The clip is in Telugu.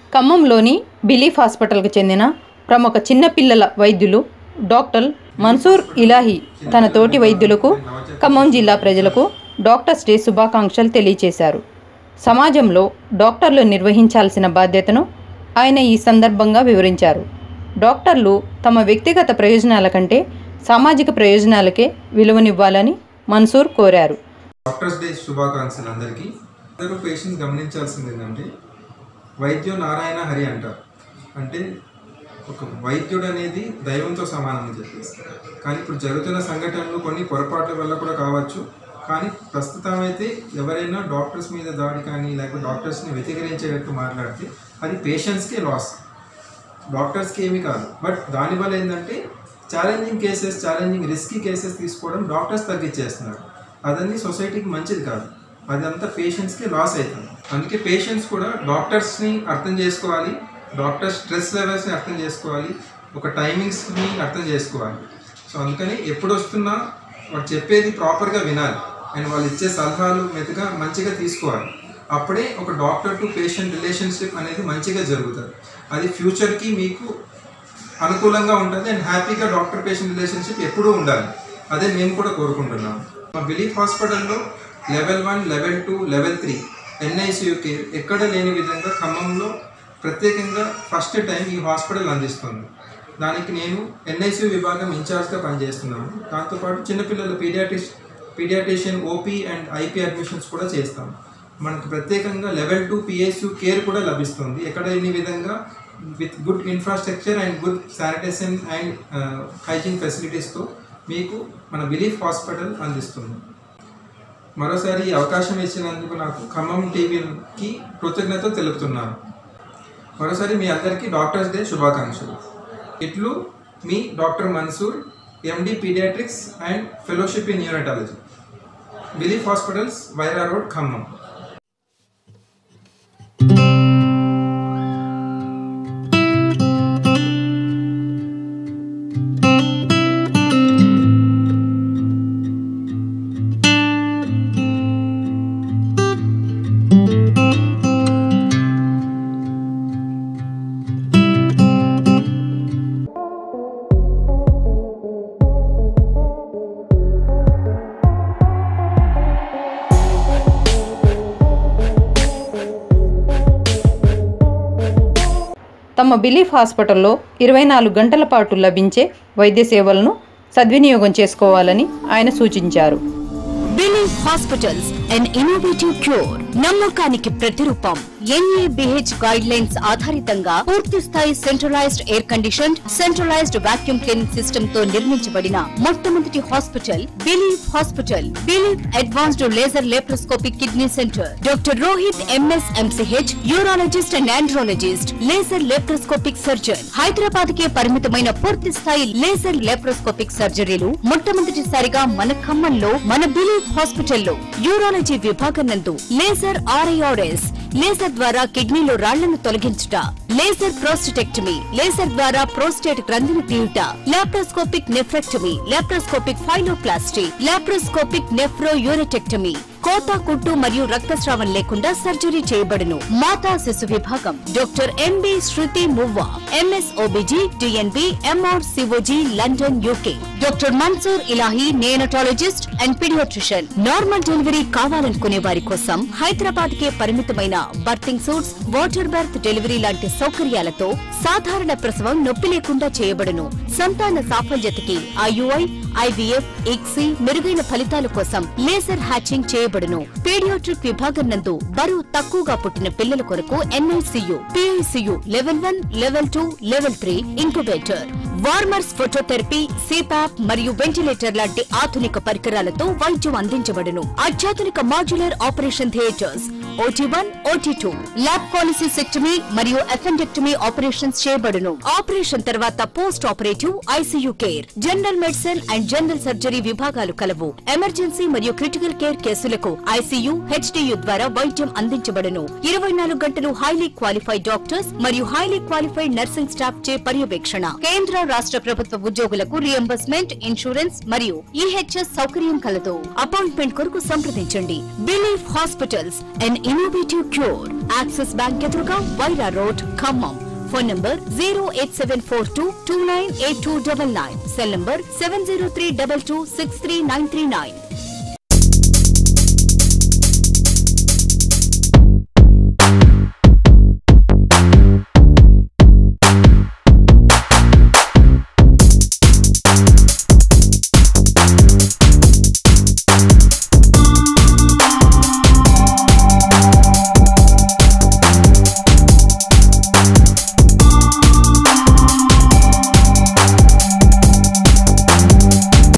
ఖమ్మంలోని బిలీఫ్ హాస్పిటల్కు చెందిన ప్రముఖ చిన్నపిల్లల వైద్యులు డాక్టర్ మన్సూర్ ఇలాహి తన తోటి వైద్యులకు ఖమ్మం జిల్లా ప్రజలకు డాక్టర్స్ డే శుభాకాంక్షలు తెలియచేశారు సమాజంలో డాక్టర్లు నిర్వహించాల్సిన బాధ్యతను ఆయన ఈ సందర్భంగా వివరించారు డాక్టర్లు తమ వ్యక్తిగత ప్రయోజనాల కంటే సామాజిక ప్రయోజనాలకే విలువనివ్వాలని మన్సూర్ కోరారు డాక్టర్స్ డే శుభాకాంక్షలు అందరికీ అందరూ పేషెంట్స్ గమనించాల్సింది ఏంటంటే వైద్యం నారాయణ హరి అంటారు అంటే ఒక వైద్యుడు అనేది దైవంతో సమానం అని చెప్పేసి కానీ ఇప్పుడు జరుగుతున్న సంఘటనలు కొన్ని పొరపాట్ల వల్ల కూడా కావచ్చు కానీ ప్రస్తుతం అయితే ఎవరైనా డాక్టర్స్ మీద దాడి కానీ లేకపోతే డాక్టర్స్ని వ్యతిరేకించేటట్టు మాట్లాడితే అది పేషెంట్స్కే లాస్ డాక్టర్స్కి ఏమీ కాదు బట్ దానివల్ల ఏంటంటే challenging cases challenging risky cases తీసుకోవడం డాక్టర్స్ తగ్గించేస్తున్నారు అదన్నీ సొసైటీకి మంచిది కాదు అదంతా పేషెంట్స్కి లాస్ అవుతుంది అందుకే పేషెంట్స్ కూడా డాక్టర్స్ని అర్థం చేసుకోవాలి డాక్టర్ స్ట్రెస్ లెవెల్స్ని అర్థం చేసుకోవాలి ఒక టైమింగ్స్ని అర్థం చేసుకోవాలి సో అందుకని ఎప్పుడు వస్తున్నా వాళ్ళు చెప్పేది ప్రాపర్గా వినాలి అండ్ వాళ్ళు ఇచ్చే సలహాలు మెతుగా మంచిగా తీసుకోవాలి అప్పుడే ఒక డాక్టర్ టు పేషెంట్ రిలేషన్షిప్ అనేది మంచిగా జరుగుతుంది అది ఫ్యూచర్కి మీకు అనుకూలంగా ఉంటుంది అండ్ హ్యాపీగా డాక్టర్ పేషెంట్ రిలేషన్షిప్ ఎప్పుడూ ఉండాలి అదే మేము కూడా కోరుకుంటున్నాం మా బిలీఫ్ హాస్పిటల్లో level one level two level three NICU care ఎక్కడ లేని విధంగా ఖమ్మంలో ప్రత్యేకంగా ఫస్ట్ టైం ఈ హాస్పిటల్ అందిస్తుంది దానికి నేను ఎన్ఐసియు విభాగం ఇన్ఛార్జ్గా పనిచేస్తున్నాను దాంతోపాటు చిన్నపిల్లల పీడియాటిష్ paediatrician OP and IP admissions కూడా చేస్తాం మనకు ప్రత్యేకంగా లెవెల్ టూ పిఎస్యు కేర్ కూడా లభిస్తుంది ఎక్కడ లేని విధంగా with good infrastructure and good sanitation and hygiene ఫెసిలిటీస్తో మీకు మన బిలీఫ్ హాస్పిటల్ అందిస్తుంది మరోసారి ఈ అవకాశం ఇచ్చినందుకు నాకు ఖమ్మం టీవీకి కృతజ్ఞత తెలుపుతున్నాను మరోసారి మీ అందరికీ డాక్టర్స్ డే శుభాకాంక్షలు ఇట్లు మీ doctor Mansoor MD paediatrics and fellowship in neonatology Belief hospitals Wyra road Khammam తమ బిలీఫ్ హాస్పిటల్లో ఇరవై నాలుగు గంటల పాటు లభించే వైద్య సేవలను సద్వినియోగం చేసుకోవాలని ఆయన సూచించారు Believe hospitals and innovative cure నమ్మకానికి ప్రతిరూపం ఎన్ఏబిహెచ్ గైడ్ లైన్స్ ఆధారితంగా పూర్తి స్థాయి centralised air condition centralised vacuum cleaning system తో నిర్మించబడిన మొట్టమొదటి hospital Believe hospital Believe advanced laser laparoscopic kidney centre doctor Rohit MS MCH urologist and andrologist laser laparoscopic surgeon Hyderabad కే పరిమితమైన పూర్తి స్థాయి లేజర్ లేప్రోస్కోపిక్ సర్జరీలు మొట్టమొదటిసారిగా మన ఖమ్మంలో మన బిలీవ్ హాస్పిటల్లో యూరాలజీ విభాగం నందు లేజర్ ఆర్ఐఆర్ఎస్ లేజర్ ద్వారా కిడ్నీలో రాళ్లను తొలగించుట లేజర్ ప్రోస్టెక్టమీ లేజర్ ద్వారా ప్రోస్టేట్ గ్రంథిని తీయుట laparoscopic nephrectomy laparoscopic pyeloplasty laparoscopic nephroureterectomy కోత కుట్టు మరియు రక్తస్రావం లేకుండా సర్జరీ చేయబడును మాతా శిశు విభాగం doctor MB Shruti Muvva MS OBG DNB MR COG London UK doctor Mansoor Ilahi neonatologist and paediatrician normal delivery కావాలనుకునే వారి కోసం హైదరాబాద్ కే పరిమితమైన birthing suites water birth delivery లాంటి సౌకర్యాలతో సాధారణ ప్రసవం నొప్పి లేకుండా చేయబడును సంతాన సాఫల్యతకి ఐయుఐ ఐవీఎఫ్ ఇక్సీ మెరుగైన ఫలితాల కోసం లేజర్ హ్యాచింగ్ చేయబడును పీడియాట్రిక్ విభాగం నందు బరువు తక్కువగా పుట్టిన పిల్లల కొరకు NICU PICU level one level two level three incubator warmers phototherapy CPAP మరియు వెంటిలేటర్ లాంటి ఆధునిక పరికరాలతో వైద్యం అందించబడును అత్యాధునిక modular operation theatres OT one OT two lab polypectomy మరియు అఫెండెక్టమీ ఆపరేషన్స్ చేయబడును ఆపరేషన్ తర్వాత post operative ICU care general medicine and general surgery విభాగాలు కలవు ఎమర్జెన్సీ మరియు క్రిటికల్ కేర్ కేసులకు ఐసీయూ హెచ్డియు ద్వారా వైద్యం అందించబడును ఇరవై నాలుగు గంటలు హైలీ క్వాలిఫైడ్ డాక్టర్స్ మరియు హైలీ క్వాలిఫైడ్ నర్సింగ్ స్టాఫ్ చే పర్యవేక్షణ కేంద్ర రాష్ట్ర ప్రభుత్వ ఉద్యోగులకు రియంబర్స్మెంట్ ఇన్సూరెన్స్ మరియు ఈహెచ్ఎస్ సౌకర్యం కలదు అపాయింట్మెంట్ కొరకు సంప్రదించండి Belief hospitals and innovative cure Axis bank ఎదురుగా Wyra road Khammam phone number zero eight seven four two two nine eight two double nine cell number seven zero three double two six three nine three nine